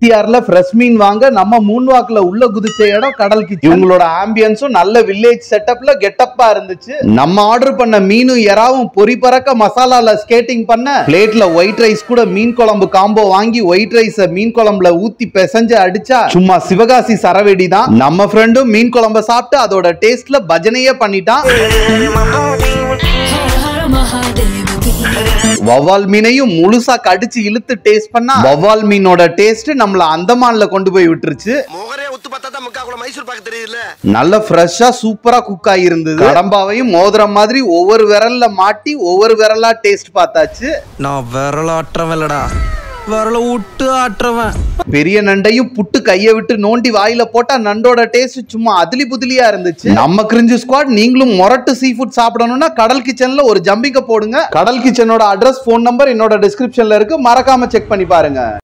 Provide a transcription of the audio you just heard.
இத்தியார்ல fresh மீன் வாங்க நம்ம மூன்வாக்குல உள்ள குதிச்ச இடம் கடல் கிச்சன் இவங்களோட ஆம்பியன்ஸும் நல்ல வில்லேஜ் செட்டப்ல கெட்டப்பா இருந்துச்சு நம்ம ஆர்டர் பண்ண மீனும் எறாவும் பொறி பறக்க மசாலால ஸ்கேட்டிங் பண்ண பிளேட்ல ஒயிட் ரைஸ் கூட மீன் குழம்பு காம்போ வாங்கி ஒயிட் ரைஸ மீன் குழம்புல ஊத்தி பிசைஞ்சு அடிச்சா சும்மா சிவகாசி சரவெடி தான் நம்ம ஃப்ரெண்டும் மீன் குழம்ப சாப்பிட்டு அதோட டேஸ்ட்ல பஜனையே பண்ணிட்டான் ஹர ஹர மகாதேவகி வவ்வால் மீனையும் முழுசா கடிச்சு இழுத்து டேஸ்ட் பண்ணா வவ்வால் மீனோட டேஸ்ட் நம்மள அந்தமான்ல கொண்டு போய் விட்டுருச்சு முகரே ஒத்து பார்த்தா தான் முக்கா குளம் மைசூர் பாக்க தெரியுதுல்ல நல்ல ஃப்ரெஷ்ஷா சூப்பரா குக் ஆகியிருந்தது கடம்பாவையும் மோதிரம் மாதிரி ஒவ்வொரு விரல்ல மாட்டி ஒவ்வொரு விரலா டேஸ்ட் பார்த்தாச்சு நான் விரல ஆட்டுறவன் இல்லடா விரல விட்டு ஆட்டுறவன் பெரிய நண்டையும் புட்டு கைய விட்டு நோண்டி வாயில போட்டா நண்டோட டேஸ்ட் சும்மா அதிலி புதிலியா இருந்துச்சு நம்ம கிரிஞ்சு ஸ்குவாட் நீங்களும் மொரட்டு சீ ஃபுட் சாப்பிடணும்னா கடல் கிச்சன்ல ஒரு ஜம்பிங்க போடுங்க கடல் கிச்சனோட அட்ரஸ் ஃபோன் நம்பர் என்னோட டிஸ்கிரிப்ஷன்ல இருக்கு மறக்காம செக் பண்ணி பாருங்க